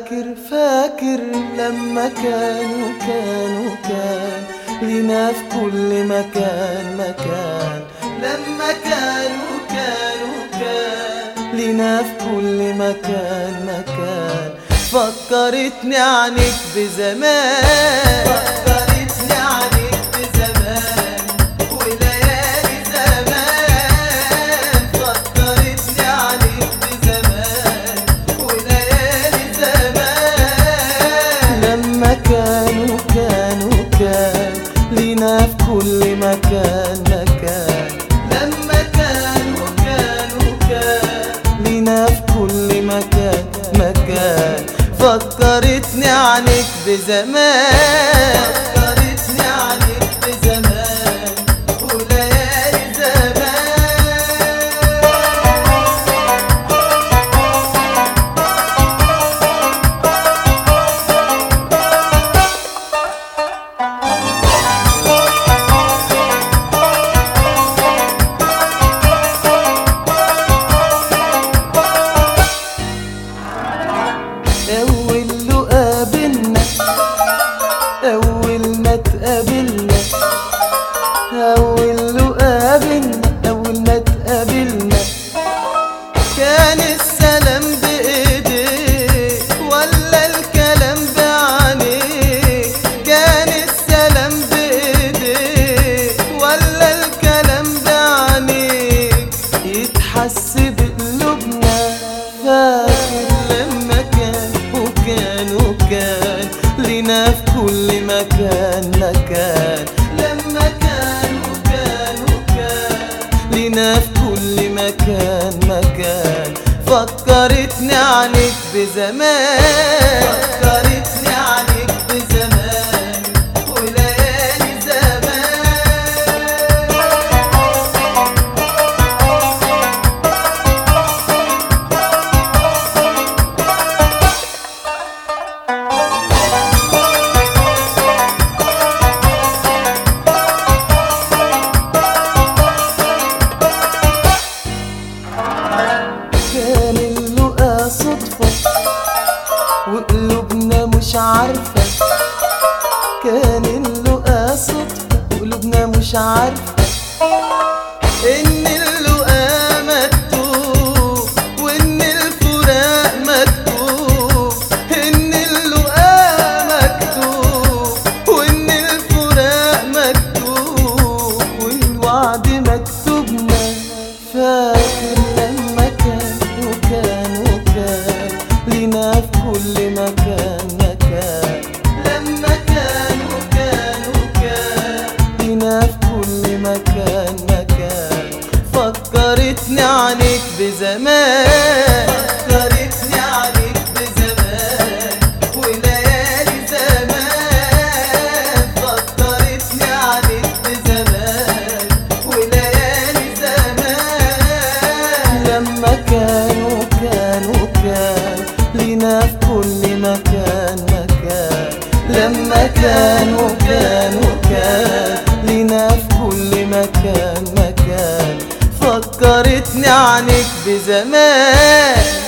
فاكر فاكر لما كانوا كانوا كان لينا في كل مكان مكان لما كانوا كانوا كان لينا في كل مكان مكان فكرتني عنك بزمان فكرتني عنك بزمان وليالي زمان فكرتني عنك بزمان وليالي زمان لما كانوا كانوا كان لينا في كل مكان مكان لما كانوا كانوا كان لينا في كل مكان مكان فكرتني عنك بزمان فكرتني عنك بزمان وليالي زمان أول لقا بينا أول ما تقابلنا أول لقا بينا أول ما تقابلنا كان السلام بإيديك ولا الكلام بعينيك كان السلام بإيديك ولا الكلام بعينيك يتحس بقلوبنا فاكر لما كان وكان وكان لينا في كل مكان مكان لما كان وكان وكان لينا في كل مكان مكان فكرتني عنك بزمان فكرتني عنك بزمان وليالي زمان كان اللقا صدفة وقلوبنا مش عارفة كان اللقا صدفة وقلوبنا مش عارفة إن اللقا مكتوب وإن الفراق مكتوب إن اللقا مكتوب وإن الفراق مكتوب والوعد مكتوبنا فاكر لما كان وكان وكان لينا في كل مكان مكان لما كان وكان وكان لينا في كل مكان مكان فكرتني عنك بزمان فكرتني عنك بزمان وليالي زمان فكرتني عنك بزمان وليالي زمان لما كان وكان وكان لينا في كل مكان مكان لما كان وكان وكان لينا في كل مكان مكان فكرتني عنك بزمان